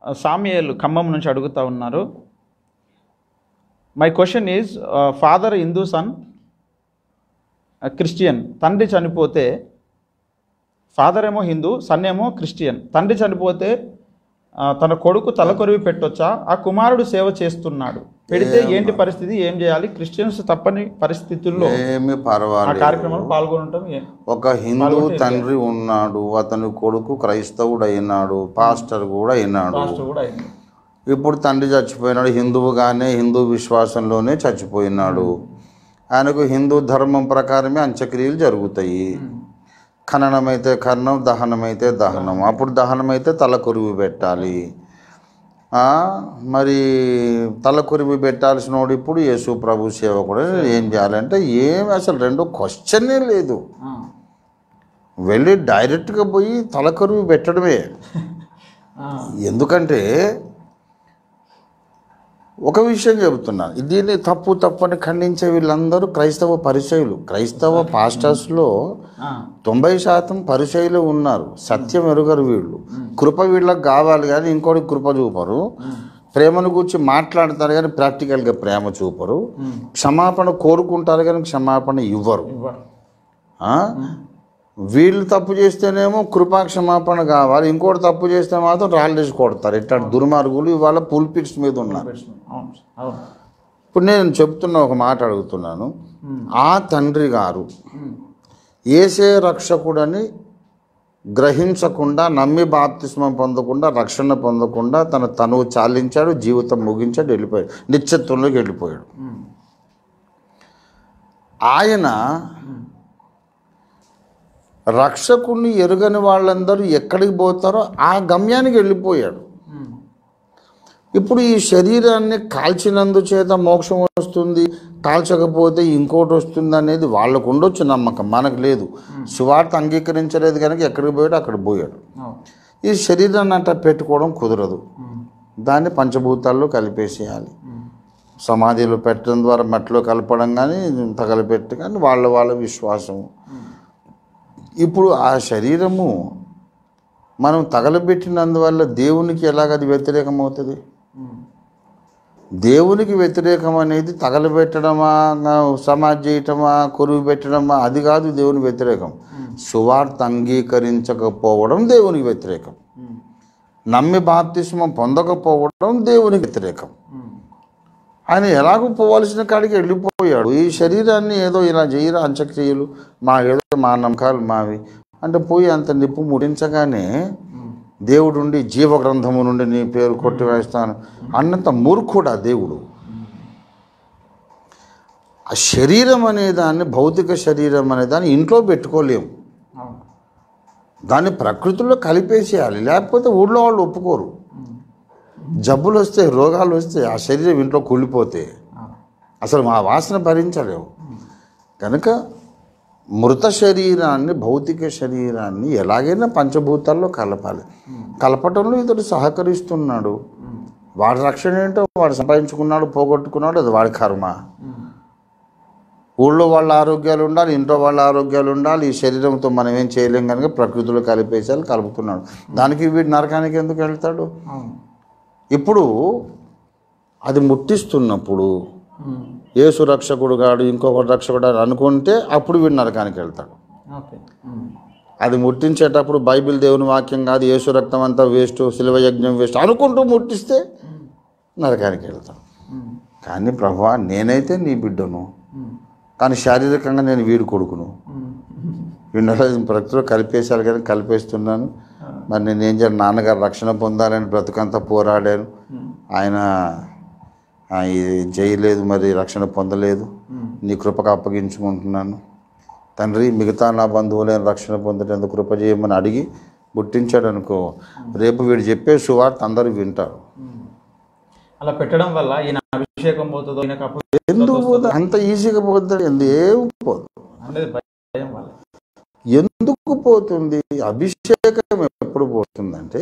సామ్యలు ఖమ్మం నుంచి అడుగుతా ఉన్నారు my question is father Hindu son Christian తండ్రి చనిపోతే ఫాదర్ ఏమో హిందూ సన్ ఏమో క్రిస్టియన్ తండ్రి చనిపోతే ఆ, తన కొడుకు తలకొరివి పెట్టొచ్చా ఆ కుమారుడు సేవ చేస్తున్నాడు పెడితే ఏంటి పరిస్థితి ఏం చేయాలి క్రిస్టియన్స్ తప్పని పరిస్థితుల్లో ఏమి ఆ పర్వాలేదు కార్యక్రమంలో పాల్గొనటం ఏ- ఒక హిందూ తండ్రి ఉన్నాడు అతని కొడుకు క్రైస్తవుడు అయినాడు పాస్టర్ కూడా అయినాడు పాస్టర్ కూడా అయింది ఇప్పుడు తండ్రి చచ్చిపోయినాడు హిందువుగానే హిందూ విశ్వాసంలోనే చచ్చిపోయినాడు ఆయనకు హిందూ ధర్మం ప్రకారమే అంత్యక్రియలు జరుగుతాయి ఖననం అయితే ఖననం దహనం అయితే దహనం అప్పుడు దహనం అయితే తల కొరివి పెట్టాలి ఆ, మరి తల కొరివి పెట్టాల్సిన వాడు ఇప్పుడు యేసు ప్రభు సేవకుడు ఏం చేయాలంటే ఏమి అసలు రెండో క్వశ్చనే లేదు ఆ. వెళ్ళి డైరెక్ట్గా పోయి తల కొరివి పెట్టడమే ఆ. ఎందుకంటే ఒక విషయం చెబుతున్నాను దీన్ని తప్పు తప్పు అని ఖండించే వీళ్ళందరూ క్రైస్తవ పరిచయులు క్రైస్తవ పాస్టర్స్లో ఆ. తొంభై శాతం పరిచయులు ఉన్నారు సత్యం ఎరుగరు వీళ్ళు కృప వీళ్ళకి కావాలి కానీ ఇంకోటి కృప చూపరు ప్రేమను గురించి మాట్లాడతారు కానీ ప్రాక్టికల్గా ప్రేమ చూపరు క్షమాపణ కోరుకుంటారు కానీ క్షమాపణ ఇవ్వరు ఇవ్వరు. ఆ? వీళ్ళు తప్పు చేస్తేనేమో కృపా క్షమాపణ కావాలి ఇంకోటి తప్పు చేస్తే మాత్రం రాళ్ళేసి కొడతారు ఇట్లాంటి దుర్మార్గులు ఇవాళ పుల్పిట్స్ మీద ఉన్నారు అవును అవును ఇప్పుడు నేను చెప్తున్న ఒక మాట అడుగుతున్నాను ఆ తండ్రి గారు ఏసే రక్షకుడని గ్రహించకుండా నమ్మి బాప్తిస్మం పొందకుండా రక్షణ పొందకుండా తన తనువు చాలించాడు జీవితం ముగించాడు వెళ్ళిపోయాడు నిత్యత్వంలోకి వెళ్ళిపోయాడు ఆయన రక్షకుణ్ణి ఎరుగని వాళ్ళందరూ ఎక్కడికి పోతారో ఆ గమ్యానికి వెళ్ళిపోయాడు ఇప్పుడు ఈ శరీరాన్ని కాల్చినందుచేత మోక్షం వస్తుంది కాల్చకపోతే ఇంకోటి వస్తుంది అనేది వాళ్ళకు ఉండొచ్చు నమ్మకం మనకు లేదు సువార్త అంగీకరించలేదు కనుక ఎక్కడికి పోయాడు అక్కడ పోయాడు అవును ఈ శరీరాన్ని అట్లా పెట్టుకోవడం కుదరదు దాన్ని పంచభూతాల్లో కలిపేసేయాలి సమాధిలో పెట్టడం ద్వారా మట్టిలో కలపడం కానీ తగలపెట్టి కానీ వాళ్ళ వాళ్ళ విశ్వాసము ఇప్పుడు ఆ శరీరము మనం తగలబెట్టినందువల్ల దేవునికి ఎలాగది వ్యతిరేకమవుతుంది దేవునికి వ్యతిరేకం అనేది తగలబెట్టడమా సమాజ్ చేయటమా కొరువు పెట్టడమా అది కాదు దేవుని వ్యతిరేకం సువార్త అంగీకరించకపోవడం దేవునికి వ్యతిరేకం నమ్మి బాప్తిస్మం పొందకపోవడం దేవునికి వ్యతిరేకం ఆయన ఎలాగో పోవాల్సిన కాడికి వెళ్ళిపోయాడు ఈ శరీరాన్ని ఏదో ఇలా చేయరా అంత్యక్రియలు మా ఏదో మా నమ్మకాలు మావి అంటే పోయి అంత నిప్పు ముడించగానే దేవుడు ఉండి జీవ గ్రంథము నుండి నీ పేరు కొట్టివేస్తాను అన్నంత మూర్ఖుడా దేవుడు ఆ శరీరం అనే దాన్ని భౌతిక శరీరం అనే దాన్ని ఇంట్లో పెట్టుకోలేము అవును దాన్ని ప్రకృతిలో కలిపేసేయాలి లేకపోతే ఊళ్ళో వాళ్ళు ఒప్పుకోరు జబ్బులు వస్తే రోగాలు వస్తే ఆ శరీరం ఇంట్లో కూలిపోతే అవును అసలు మా వాసన భరించలేము కనుక మృత శరీరాన్ని భౌతిక శరీరాన్ని ఎలాగైనా పంచభూతాల్లో కలపాలి కలపటంలో ఇతడు సహకరిస్తున్నాడు వాడి రక్షణ ఏంటో వాడు సంపాదించుకున్నాడు పోగొట్టుకున్నాడు అది వాడి కర్మ ఊళ్ళో వాళ్ళ ఆరోగ్యాలు ఉండాలి ఇంట్లో వాళ్ళ ఆరోగ్యాలు ఉండాలి ఈ శరీరంతో మనం ఏం చేయలేం కనుక ప్రకృతిలో కలిపేసాలి కలుపుతున్నాడు దానికి వీడు నరకానికి ఎందుకు వెళ్తాడు అవును ఇప్పుడు అది ముట్టిస్తున్నప్పుడు ఉమ్. యేసు రక్షకుడు గాడు ఇంకొకటి రక్షకుడు అని అనుకుంటే అప్పుడు వీడు నరకానికి వెళ్తాడు ఓకే ఉమ్. అది ముట్టించేటప్పుడు బైబిల్ దేవుని వాక్యం కాదు యేసు రక్తం అంతా వేస్ట్ శిలువ యజ్ఞం వేస్ట్ అనుకుంటూ ముట్టిస్తే నరకానికి వెళ్తాం ఉమ్. కానీ ప్రభా నేనైతే నీ బిడ్డను ఉమ్. కానీ శారీరకంగా నేను వీడి కొడుకును ఉమ్. వీడిని ప్రకృతిలో కలిపేశారు కానీ కలిపేస్తున్నాను మరి నేను ఏం చేయాలి నాన్నగారు రక్షణ పొందాలని బ్రతుకంతా పోరాడాను ఆయన ఆ, ఇది చేయలేదు మరి రక్షణ పొందలేదు నీ కృపకు అప్పగించుకుంటున్నాను తండ్రి మిగతా నా బంధువులైన రక్షణ పొందడానికి కృప చేయమని అడిగి గుర్తించాడు అనుకో రేపు వీడు చెప్పే సువార్త అందరూ వింటారు అలా పెట్టడం వల్ల ఈయన అభిషేకం పోతుందో ఈయనకు అప్పుడు ఎందుకు పోదు అంత ఈజీగా పోతుంది ఎందు ఏం పోదు అనేది భయం వల్ల ఎందుకు పోతుంది అభిషేకం ఎప్పుడు పోతుందంటే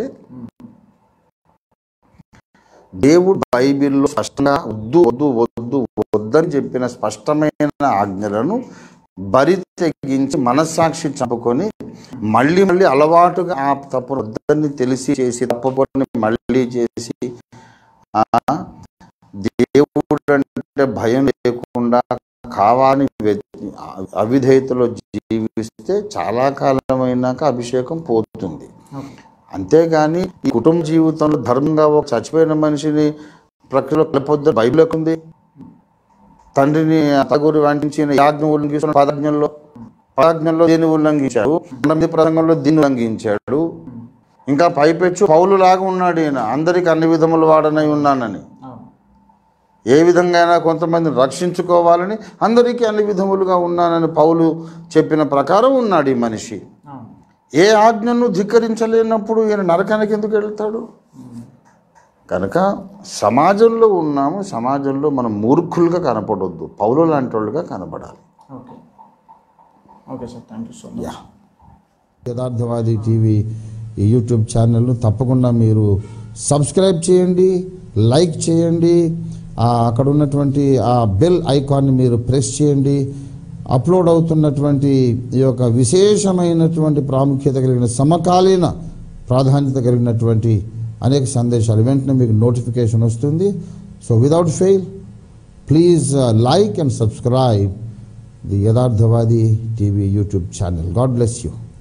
దేవుడు బైబిల్లో స్పష్టంగా వద్దు వద్దు వద్దు వద్దని చెప్పిన స్పష్టమైన ఆజ్ఞలను బరి తెగించి మనస్సాక్షి చంపుకొని మళ్ళీ మళ్ళీ అలవాటుగా ఆ తప్పు వద్దని తెలిసి చేసి తప్పుకొని మళ్ళీ చేసి ఆ, దేవుడు అంటే భయం లేకుండా కావాలని వె- అవిధేయతలో జీవిస్తే చాలా కాలమైనాక అభిషేకం పోతుంది అంతేగాని ఈ కుటుంబ జీవితంలో ధర్మంగా ఒక చచ్చిపోయిన మనిషిని ప్రకృతిలో కలపొద్దు బైబిల్ ఉంది తండ్రిని తగురి వంటించిన యాజ్ఞ ఉల్లంఘించిన పదాజ్ఞంలో పదాజ్ఞంలో దీన్ని ఉల్లంఘించాడు ఎనిమిది ప్రసంగంలో దీన్ని ఉల్లంఘించాడు ఇంకా పైపెచ్చు పౌలు లాగా ఉన్నాడు ఈయన అందరికి అన్ని విధములు వాడనై ఉన్నానని ఏ విధంగా అయినా కొంతమందిని రక్షించుకోవాలని అందరికీ అన్ని విధములుగా ఉన్నానని పౌలు చెప్పిన ప్రకారం ఉన్నాడు ఈ మనిషి ఏ ఆజ్ఞను ధిక్కరించలేనప్పుడు ఈయన నరకానికి ఎందుకు వెళ్తాడు కనుక సమాజంలో ఉన్నాము సమాజంలో మనం మూర్ఖులుగా కనపడొద్దు పౌలు లాంటి వాళ్ళుగా కనపడాలి okay okay sir thank you so much yeah Yatharthavadi TV ఈ యూట్యూబ్ ఛానల్ను తప్పకుండా మీరు సబ్స్క్రైబ్ చేయండి లైక్ చేయండి ఆ అక్కడ ఉన్నటువంటి ఆ బెల్ ఐకాన్ని మీరు ప్రెస్ చేయండి అప్లోడ్ అవుతున్నటువంటి ఈ యొక్క విశేషమైనటువంటి ప్రాముఖ్యత కలిగిన సమకాలీన ప్రాధాన్యత కలిగినటువంటి అనేక సందేశాలు వెంటనే మీకు నోటిఫికేషన్ వస్తుంది so without fail please like and subscribe the Yatharthavadi TV YouTube channel God bless you